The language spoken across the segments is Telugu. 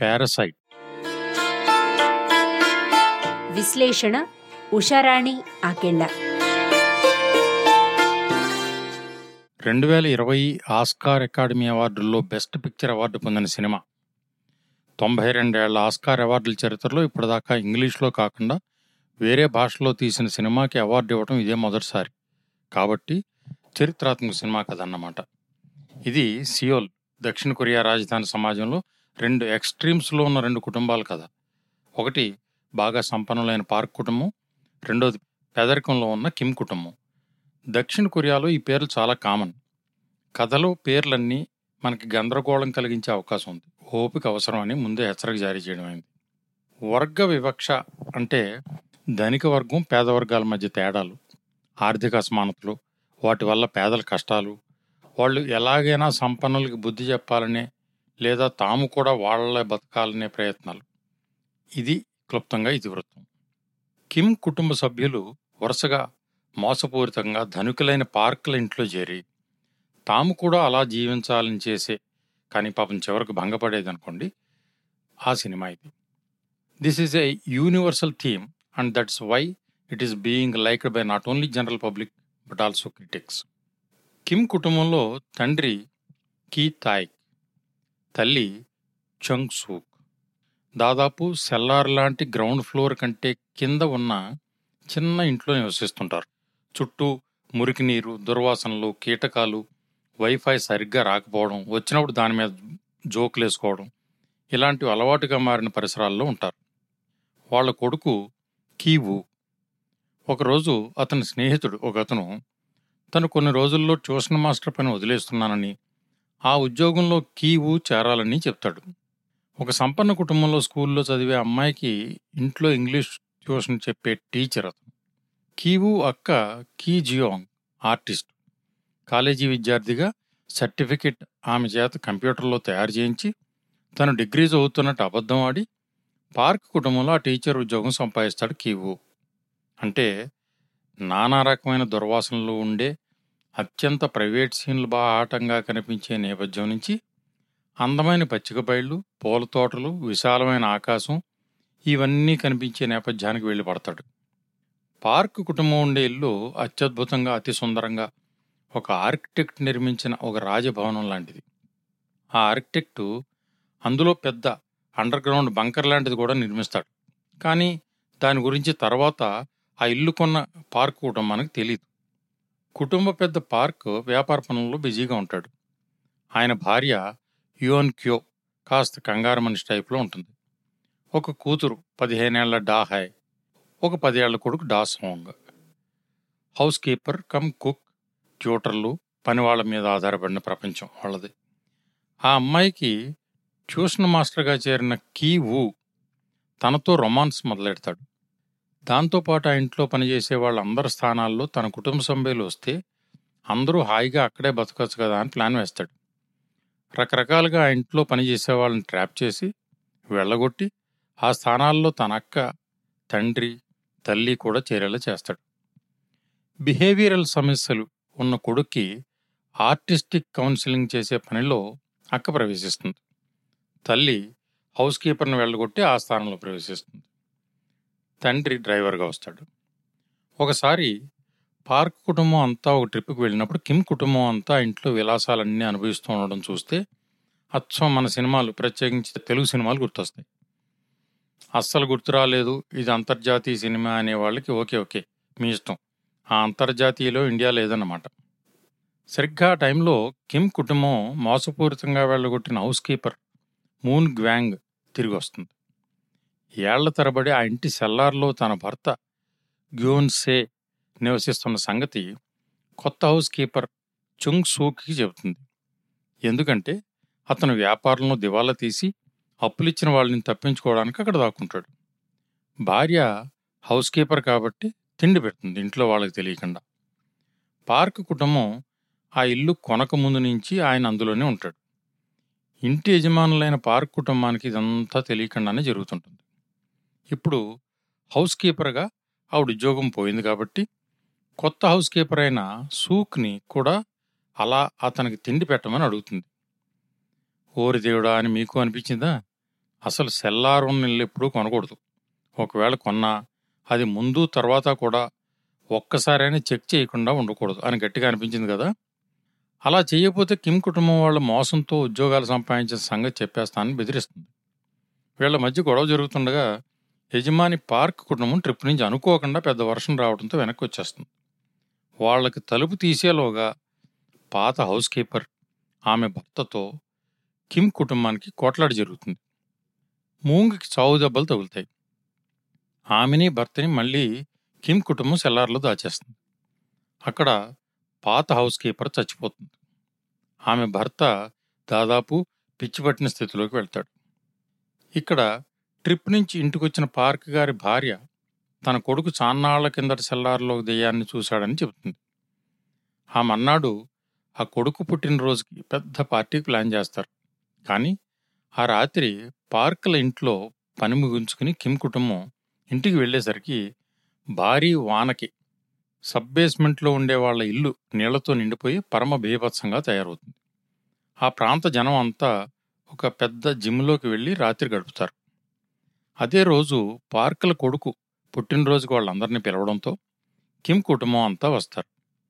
పారసైట్ విశ్లేషణ ఉషారాణి ఆకెళ్ళ రెండు వేల ఇరవై ఆస్కార్ అకాడమీ అవార్డుల్లో బెస్ట్ పిక్చర్ అవార్డు పొందిన సినిమా తొంభై రెండేళ్ల ఆస్కార్ అవార్డుల చరిత్రలో ఇప్పటిదాకా ఇంగ్లీష్లో కాకుండా వేరే భాషలో తీసిన సినిమాకి అవార్డు ఇవ్వడం ఇదే మొదటిసారి కాబట్టి చరిత్రాత్మక సినిమా కదన్నమాట ఇది సియోల్ దక్షిణ కొరియా రాజధాని సమాజంలో రెండు ఎక్స్ట్రీమ్స్లో ఉన్న రెండు కుటుంబాల కథ ఒకటి బాగా సంపన్నులైన పార్క్ కుటుంబం రెండోది పేదరికంలో ఉన్న కిమ్ కుటుంబం దక్షిణ కొరియాలో ఈ పేర్లు చాలా కామన్ కథలో పేర్లన్నీ మనకి గందరగోళం కలిగించే అవకాశం ఉంది ఓపిక అవసరం అని ముందే హెచ్చరిక జారీ చేయడం అయింది వర్గ వివక్ష అంటే ధనిక వర్గం పేద వర్గాల మధ్య తేడాలు ఆర్థిక అసమానతలు వాటి వల్ల పేదల కష్టాలు వాళ్ళు ఎలాగైనా సంపన్నులకి బుద్ధి చెప్పాలనే లేదా తాము కూడా వాళ్ళ బతకాలనే ప్రయత్నాలు ఇది క్లుప్తంగా ఇతివృత్తం కిమ్ కుటుంబ సభ్యులు వరుసగా మోసపూరితంగా ధనికులైన పార్కుల ఇంట్లో చేరి తాము కూడా అలా జీవించాలని చేసే కానీ పాపం చివరికి భంగపడేది అనుకోండి ఆ సినిమా ఇది this is a universal theme and that's why it is being liked by not only general public but also critics Kim కుటుంబంలో తండ్రి కీ తాయ్ తల్లి చంగ్ సూక్ దాదాపు సెల్లార్ లాంటి గ్రౌండ్ ఫ్లోర్ కంటే కింద ఉన్న చిన్న ఇంట్లో నివసిస్తుంటారు చుట్టూ మురికి నీరు దుర్వాసనలు కీటకాలు వైఫై సరిగ్గా రాకపోవడం వచ్చినప్పుడు దాని మీద జోకులు వేసుకోవడం ఇలాంటివి అలవాటుగా మారిన పరిసరాల్లో ఉంటారు వాళ్ళ కొడుకు కీవు ఒకరోజు అతని స్నేహితుడు ఒక అతను తను కొన్ని రోజుల్లో ట్యూషన్ మాస్టర్ పని వదిలేస్తున్నానని ఆ ఉద్యోగంలో కీవు చేరాలని చెప్తాడు ఒక సంపన్న కుటుంబంలో స్కూల్లో చదివే అమ్మాయికి ఇంట్లో ఇంగ్లీష్ ట్యూషన్ చెప్పే టీచర్ అతను కీవు అక్క కీ జియోంగ్ ఆర్టిస్ట్ కాలేజీ విద్యార్థిగా సర్టిఫికెట్ ఆమె చేత కంప్యూటర్లో తయారు చేయించి తను డిగ్రీ చదువుతున్నట్టు అబద్ధం ఆడి పార్క్ కుటుంబంలో ఆ టీచర్ ఉద్యోగం సంపాదిస్తాడు కీవు అంటే నానా రకమైన దుర్వాసనలు ఉండే అత్యంత ప్రైవేట్ సీన్లు బాహాటంగా కనిపించే నేపథ్యం నుంచి అందమైన పచ్చిక బయళ్ళు పూల తోటలు విశాలమైన ఆకాశం ఇవన్నీ కనిపించే నేపథ్యానికి వెళ్ళి పడతాడు పార్క్ కుటుంబం ఉండే ఇల్లు అత్యద్భుతంగా అతి సుందరంగా ఒక ఆర్కిటెక్ట్ నిర్మించిన ఒక రాజభవనం లాంటిది ఆ ఆర్కిటెక్టు అందులో పెద్ద అండర్ గ్రౌండ్ బంకర్ లాంటిది కూడా నిర్మిస్తాడు కానీ దాని గురించి తర్వాత ఆ ఇల్లు కొన్న పార్క్ కుటుంబానికి తెలియదు కుటుంబ పెద్ద పార్క్ వ్యాపార పనుల్లో బిజీగా ఉంటాడు ఆయన భార్య యువన్ క్యో కాస్త కంగారు మనిషి టైప్లో ఉంటుంది ఒక కూతురు పదిహేనేళ్ల డాహాయ్ ఒక పదేళ్ల కొడుకు Da Song housekeeper cum cook ట్యూటర్లు పనివాళ్ల మీద ఆధారపడిన ప్రపంచం వాళ్ళది ఆ అమ్మాయికి ట్యూషన్ మాస్టర్గా చేరిన కీ వు తనతో రొమాన్స్ మొదలెడతాడు దాంతోపాటు ఆ ఇంట్లో పనిచేసే వాళ్ళందరి స్థానాల్లో తన కుటుంబ సభ్యులు వస్తే అందరూ హాయిగా అక్కడే బతకచ్చు కదా అని ప్లాన్ వేస్తాడు రకరకాలుగా ఆ ఇంట్లో పనిచేసే వాళ్ళని ట్రాప్ చేసి వెళ్ళగొట్టి ఆ స్థానాల్లో తన అక్క తండ్రి తల్లి కూడా చేరేలా చేస్తాడు బిహేవియరల్ సమస్యలు ఉన్న కొడుక్కి ఆర్టిస్టిక్ కౌన్సిలింగ్ చేసే పనిలో అక్క ప్రవేశిస్తుంది తల్లి హౌస్ కీపర్ని వెళ్ళగొట్టి ఆ స్థానంలో ప్రవేశిస్తుంది తండ్రి డ్రైవర్గా వస్తాడు ఒకసారి పార్క్ కుటుంబం అంతా ఒక ట్రిప్కి వెళ్ళినప్పుడు కిమ్ కుటుంబం అంతా ఇంట్లో విలాసాలన్నీ అనుభవిస్తూ ఉండడం చూస్తే అచ్చం మన సినిమాలు ప్రత్యేకించి తెలుగు సినిమాలు గుర్తొస్తాయి అస్సలు గుర్తు రాలేదు ఇది అంతర్జాతీయ సినిమా అనే వాళ్ళకి ఓకే ఓకే మీ ఇష్టం ఆ అంతర్జాతీయలో ఇండియా లేదన్నమాట సరిగ్గా ఆ టైంలో కిమ్ కుటుంబం మోసపూరితంగా వెళ్ళగొట్టిన హౌస్ కీపర్ మూన్ గ్వాంగ్ తిరిగి వస్తుంది ఏళ్ల తరబడి ఆ ఇంటి సెల్లార్లో తన భర్త గ్యూన్ సే నివసిస్తున్న సంగతి కొత్త హౌస్ కీపర్ చుంగ్ సూకి చెబుతుంది ఎందుకంటే అతను వ్యాపారంలో దివాలా తీసి అప్పులిచ్చిన వాళ్ళని తప్పించుకోవడానికి అక్కడ దాక్కుంటాడు భార్య హౌస్ కీపర్ కాబట్టి తిండి పెడుతుంది ఇంట్లో వాళ్ళకి తెలియకుండా పార్క్ కుటుంబం ఆ ఇల్లు కొనక ముందు నుంచి ఆయన అందులోనే ఉంటాడు ఇంటి యజమానులైన పార్క్ కుటుంబానికి ఇదంతా తెలియకుండానే జరుగుతుంటుంది ఇప్పుడు హౌస్ కీపర్గా ఆవిడ ఉద్యోగం పోయింది కాబట్టి కొత్త హౌస్ కీపర్ అయిన సూక్ని కూడా అలా అతనికి తిండి పెట్టమని అడుగుతుంది ఓరి దేవుడా అని మీకు అనిపించిందా అసలు సెల్లార్ ఉన్న ఇల్లు ఎప్పుడూ కొనకూడదు ఒకవేళ కొన్నా అది ముందు తర్వాత కూడా ఒక్కసారైనా చెక్ చేయకుండా ఉండకూడదు అని గట్టిగా అనిపించింది కదా అలా చేయకపోతే కిమ్ కుటుంబం వాళ్ళ మోసంతో ఉద్యోగాలు సంపాదించిన సంగతి చెప్పేస్తానని బెదిరిస్తుంది వీళ్ళ మధ్య గొడవ జరుగుతుండగా యజమాని పార్క్ కుటుంబం ట్రిప్ నుంచి అనుకోకుండా పెద్ద వర్షం రావడంతో వెనక్కి వచ్చేస్తుంది వాళ్ళకి తలుపు తీసేలోగా పాత హౌస్ కీపర్ ఆమె భర్తతో కిమ్ కుటుంబానికి కోట్లాడి జరుగుతుంది మూంగికి చావు దెబ్బలు తగులుతాయి ఆమెని భర్తని మళ్ళీ కిమ్ కుటుంబం సెల్లార్లో దాచేస్తుంది అక్కడ పాత హౌస్ కీపర్ చచ్చిపోతుంది ఆమె భర్త దాదాపు పిచ్చిపట్టిన స్థితిలోకి వెళ్తాడు ఇక్కడ ట్రిప్ నుంచి ఇంటికొచ్చిన పార్క్ గారి భార్య తన కొడుకు చాన్నాళ్ల కిందట సెల్లార్లో దెయ్యాన్ని చూశాడని చెబుతుంది ఆ మన్నాడు ఆ కొడుకు పుట్టినరోజుకి పెద్ద పార్టీ ప్లాన్ చేస్తారు కానీ ఆ రాత్రి పార్కుల ఇంట్లో పని ముగించుకుని కిమ్ కుటుంబం ఇంటికి వెళ్ళేసరికి భారీ వానకి సబ్ బేస్మెంట్లో ఉండే వాళ్ళ ఇల్లు నీళ్లతో నిండిపోయి పరమ బీభత్సంగా తయారవుతుంది ఆ ప్రాంత జనం అంతా ఒక పెద్ద జిమ్లోకి వెళ్ళి రాత్రి గడుపుతారు అదే రోజు పార్కుల కొడుకు పుట్టినరోజుకి వాళ్ళందరినీ పిలవడంతో కిమ్ కుటుంబం అంతా వస్తారు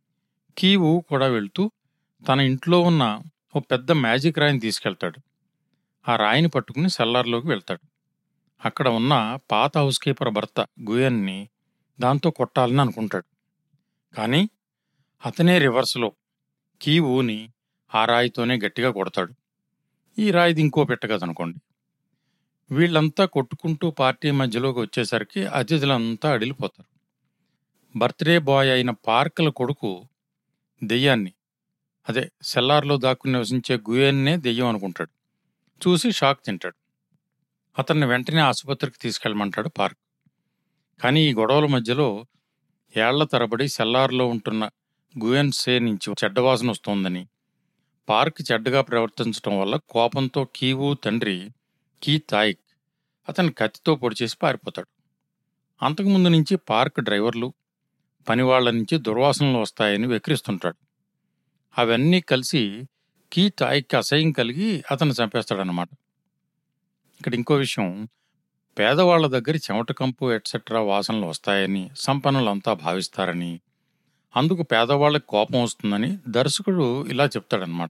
కీవు కూడా వెళ్తూ తన ఇంట్లో ఉన్న ఓ పెద్ద మ్యాజిక్ రాయిని తీసుకెళ్తాడు ఆ రాయిని పట్టుకుని సెల్లార్లోకి వెళ్తాడు అక్కడ ఉన్న పాత హౌస్ కీపర్ భర్త గుయన్ని దాంతో కొట్టాలని అనుకుంటాడు కానీ అతనే రివర్స్లో కీ ఊని ఆ రాయితోనే గట్టిగా కొడతాడు ఈ రాయిది ఇంకో పెట్టగదనుకోండి వీళ్ళంతా కొట్టుకుంటూ పార్టీ మధ్యలోకి వచ్చేసరికి అతిథులంతా అడిలిపోతారు బర్త్డే బాయ్ అయిన పార్కుల కొడుకు దెయ్యాన్ని అదే సెల్లార్లో దాక్కుని నివసించే గుయన్నే దెయ్యం అనుకుంటాడు చూసి షాక్ తింటాడు అతన్ని వెంటనే ఆసుపత్రికి తీసుకెళ్ళమంటాడు పార్క్ కానీ ఈ గొడవల మధ్యలో ఏళ్ల తరబడి సెల్లార్లో ఉంటున్న గుయన్ సే నుంచి చెడ్డవాసన వస్తోందని పార్క్ చెడ్డగా ప్రవర్తించడం వల్ల కోపంతో కీవు తండ్రి కీ తాయిక్ అతన్ని కత్తితో పొడిచేసి పారిపోతాడు అంతకుముందు నుంచి పార్క్ డ్రైవర్లు పనివాళ్ల నుంచి దుర్వాసనలు వస్తాయని వెక్కిరిస్తుంటాడు అవన్నీ కలిసి కీ తాయిక్కి అసహ్యం కలిగి అతను చంపేస్తాడనమాట ఇక్కడ ఇంకో విషయం పేదవాళ్ల దగ్గర చెమట కంపు ఎట్సెట్రా వాసనలు వస్తాయని సంపన్నులంతా భావిస్తారని అందుకు పేదవాళ్ళకి కోపం వస్తుందని దర్శకుడు ఇలా చెప్తాడనమాట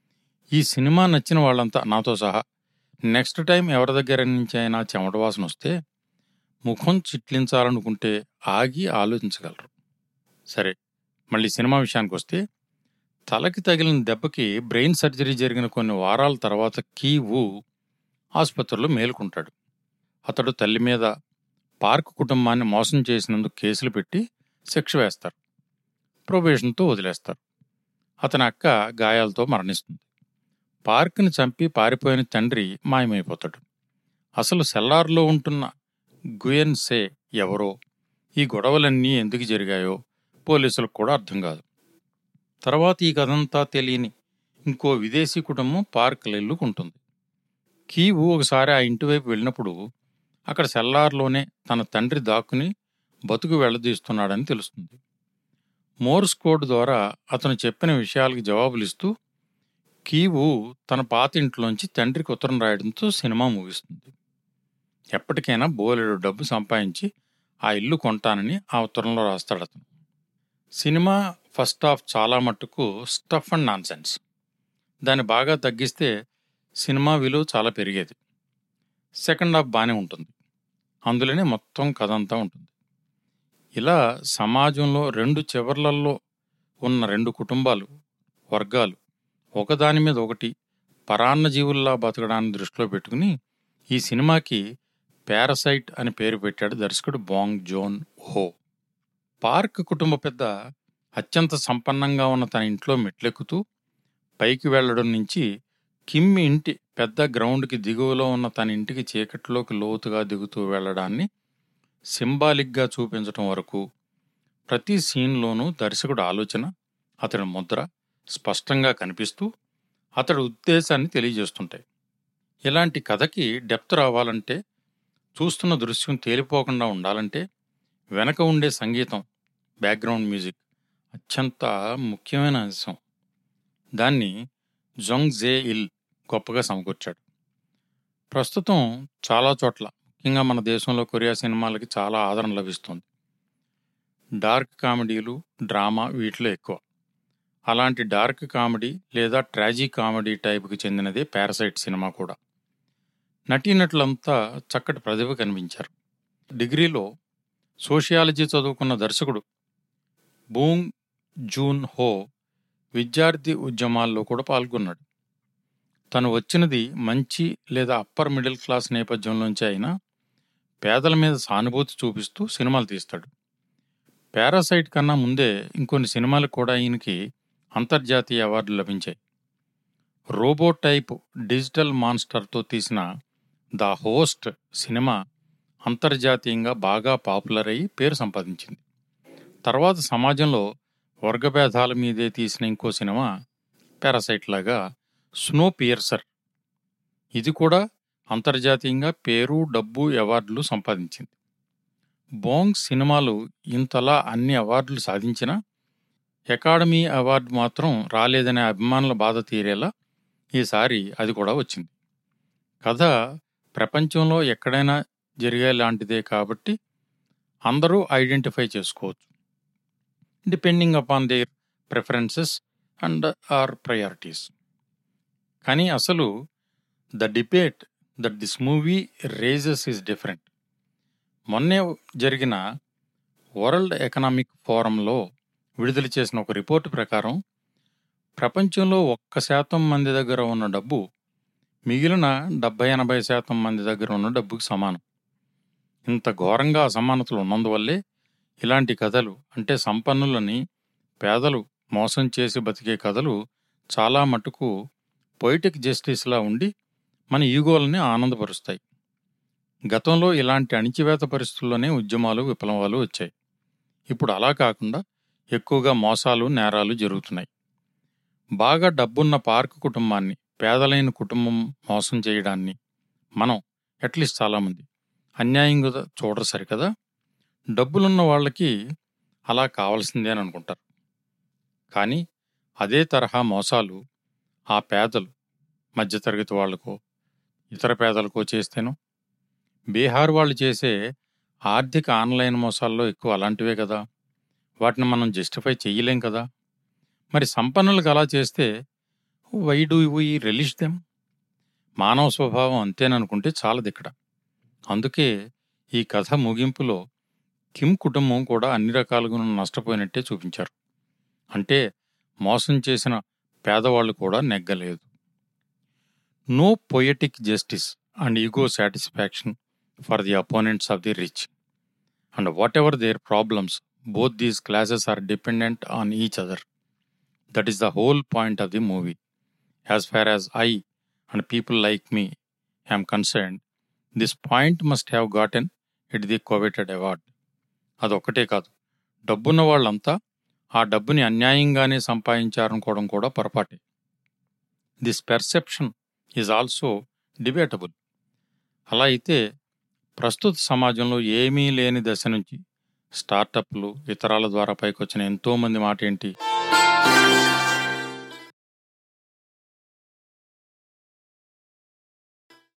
ఈ సినిమా నచ్చిన వాళ్ళంతా నాతో సహా నెక్స్ట్ టైం ఎవరి దగ్గర నుంచి అయినా చెమట వాసన వస్తే ముఖం చిట్లించాలనుకుంటే ఆగి ఆలోచించగలరు సరే మళ్ళీ సినిమా విషయానికి వస్తే తలకి తగిలిన దెబ్బకి బ్రెయిన్ సర్జరీ జరిగిన కొన్ని వారాల తర్వాత కీ వు ఆసుపత్రిలో మేలుకుంటాడు అతడు తల్లి మీద పార్క్ కుటుంబాన్ని మోసం చేసినందుకు కేసులు పెట్టి శిక్ష వేస్తారు ప్రొబేషన్తో వదిలేస్తారు అతని అక్క గాయాలతో మరణిస్తుంది పార్క్ని చంపి పారిపోయిన తండ్రి మాయమైపోతాడు అసలు సెల్లార్లో ఉంటున్న గుయన్ సే ఎవరో ఈ గొడవలన్నీ ఎందుకు జరిగాయో పోలీసులకు కూడా అర్థం కాదు తర్వాత ఈ కథంతా తెలియని ఇంకో విదేశీ కుటుంబం పార్క్ ఉంటుంది కీవు ఒకసారి ఆ ఇంటి వైపు వెళ్ళినప్పుడు అక్కడ సెల్లార్లోనే తన తండ్రి దాక్కుని బతుకు వెళ్లదీస్తున్నాడని తెలుస్తుంది మోర్స్ కోడ్ ద్వారా అతను చెప్పిన విషయాలకు జవాబులిస్తూ కీవు తన పాత ఇంట్లోంచి తండ్రికి ఉత్తరం రాయడంతో సినిమా ముగిస్తుంది ఎప్పటికైనా బోలెడు డబ్బు సంపాదించి ఆ ఇల్లు కొంటానని ఆ ఉత్తరంలో రాస్తాడు అతను సినిమా ఫస్ట్ హాఫ్ చాలా మట్టుకు స్టఫ్ అండ్ నాన్ సెన్స్ దాన్ని బాగా తగ్గిస్తే సినిమా విలువ చాలా పెరిగేది సెకండ్ హాఫ్ బాగానే ఉంటుంది అందులోనే మొత్తం కథ అంతా ఉంటుంది ఇలా సమాజంలో రెండు చివర్లల్లో ఉన్న రెండు కుటుంబాలు వర్గాలు ఒకదాని మీద ఒకటి పరాన్న జీవుల్లా బతకడాన్ని దృష్టిలో పెట్టుకుని ఈ సినిమాకి పారసైట్ అని పేరు పెట్టాడు దర్శకుడు బాంగ్ జోన్ హో పార్క్ కుటుంబ పెద్ద అత్యంత సంపన్నంగా ఉన్న తన ఇంట్లో మెట్లెక్కుతూ పైకి వెళ్ళడం నుంచి కిమ్ ఇంటి పెద్ద గ్రౌండ్కి దిగువలో ఉన్న తన ఇంటికి చీకట్లోకి లోతుగా దిగుతూ వెళ్ళడాన్ని సింబాలిక్గా చూపించడం వరకు ప్రతి సీన్లోనూ దర్శకుడు ఆలోచన అతడి ముద్ర స్పష్టంగా కనిపిస్తూ అతడి ఉద్దేశాన్ని తెలియజేస్తుంటాయి ఇలాంటి కథకి డెప్త్ రావాలంటే చూస్తున్న దృశ్యం తేలిపోకుండా ఉండాలంటే వెనక ఉండే సంగీతం బ్యాక్గ్రౌండ్ మ్యూజిక్ అత్యంత ముఖ్యమైన అంశం దాన్ని జొంగ్ జే ఇల్ గొప్పగా సమకూర్చాడు ప్రస్తుతం చాలా చోట్ల ముఖ్యంగా మన దేశంలో కొరియా సినిమాలకి చాలా ఆదరణ లభిస్తుంది డార్క్ కామెడీలు డ్రామా వీటిలో ఎక్కువ అలాంటి డార్క్ కామెడీ లేదా ట్రాజీ కామెడీ టైప్కి చెందినదే పారసైట్ సినిమా కూడా నటీనటులంతా చక్కటి ప్రతిభ కనిపించారు డిగ్రీలో సోషియాలజీ చదువుకున్న దర్శకుడు బూంగ్ జూన్ హో విద్యార్థి ఉద్యమాల్లో కూడా పాల్గొన్నాడు తను వచ్చినది మంచి లేదా అప్పర్ మిడిల్ క్లాస్ నేపథ్యంలోంచి అయినా పేదల మీద సానుభూతి చూపిస్తూ సినిమాలు తీస్తాడు పారాసైట్ కన్నా ముందే ఇంకొన్ని సినిమాలకు కూడా ఈయనకి అంతర్జాతీయ అవార్డులు లభించాయి రోబో టైప్ డిజిటల్ మాన్స్టర్తో తీసిన ద హోస్ట్ సినిమా అంతర్జాతీయంగా బాగా పాపులర్ అయ్యి పేరు సంపాదించింది తర్వాత సమాజంలో వర్గభేదాల మీదే తీసిన ఇంకో సినిమా పారాసైట్ లాగా స్నో పియర్సర్ ఇది కూడా అంతర్జాతీయంగా పేరు డబ్బు అవార్డులు సంపాదించింది బోంగ్ సినిమాలు ఇంతలా అన్ని అవార్డులు సాధించినా అకాడమీ అవార్డు మాత్రం రాలేదనే అభిమానుల బాధ తీరేలా ఈసారి అది కూడా వచ్చింది కథ ప్రపంచంలో ఎక్కడైనా జరిగే లాంటిదే కాబట్టి అందరూ ఐడెంటిఫై చేసుకోవచ్చు depending upon their preferences and or priorities కానీ అసలు the debate that this movie raises is different మొన్నే జరిగిన వరల్డ్ ఎకనామిక్ ఫోరంలో విడుదల చేసిన ఒక రిపోర్టు ప్రకారం ప్రపంచంలో ఒక్క శాతం మంది దగ్గర ఉన్న డబ్బు మిగిలిన డెబ్బై ఎనభై శాతం మంది దగ్గర ఉన్న డబ్బుకి సమానం ఇంత ఘోరంగా అసమానతలు ఉన్నందువల్లే ఇలాంటి కథలు అంటే సంపన్నులని పేదలు మోసం చేసి బతికే కథలు చాలా మటుకు పొయిటిక్ జస్టిస్లా ఉండి మన ఈగోలని ఆనందపరుస్తాయి గతంలో ఇలాంటి అణిచివేత పరిస్థితుల్లోనే ఉద్యమాలు విప్లవాలు వచ్చాయి ఇప్పుడు అలా కాకుండా ఎక్కువగా మోసాలు నేరాలు జరుగుతున్నాయి బాగా డబ్బున్న పార్క్ కుటుంబాన్ని పేదలైన కుటుంబం మోసం చేయడాన్ని మనం అట్లీస్ట్ చాలామంది అన్యాయంగా చూడరు సరికదా డబ్బులున్న వాళ్ళకి అలా కావాల్సిందే అని అనుకుంటారు కానీ అదే తరహా మోసాలు ఆ పేదలు మధ్యతరగతి వాళ్లకో ఇతర పేదలకో చేస్తేనో బీహార్ వాళ్ళు చేసే ఆర్థిక ఆన్లైన్ మోసాల్లో ఎక్కువ అలాంటివే కదా వాటిని మనం జస్టిఫై చేయలేం కదా మరి సంపన్నులకు అలా చేస్తే why do we release them మానవ స్వభావం అంతేననుకుంటే చాలదు ఇక్కడ అందుకే ఈ కథ ముగింపులో కిమ్ కుటుంబం కూడా అన్ని రకాలుగా నష్టపోయినట్టే చూపించారు అంటే మోసం చేసిన పేదవాళ్ళు కూడా నెగ్గలేదు no poetic justice and ego satisfaction for the opponents of the rich and whatever their problems both these classes are dependent on each other. That is the whole point of the movie. As far as I and people like me am concerned, this point must have gotten it the coveted award. అదొక్కటే కాదు డబ్బున్న వాళ్ళంతా ఆ డబ్బుని అన్యాయంగానే సంపాదించారనుకోవడం కూడా పొరపాటే this perception is also debatable అలా అయితే ప్రస్తుత సమాజంలో ఏమీ లేని దశ నుంచి స్టార్టప్లు ఇతరాల ద్వారా పైకొచ్చిన ఎంతో మంది మాట ఏంటి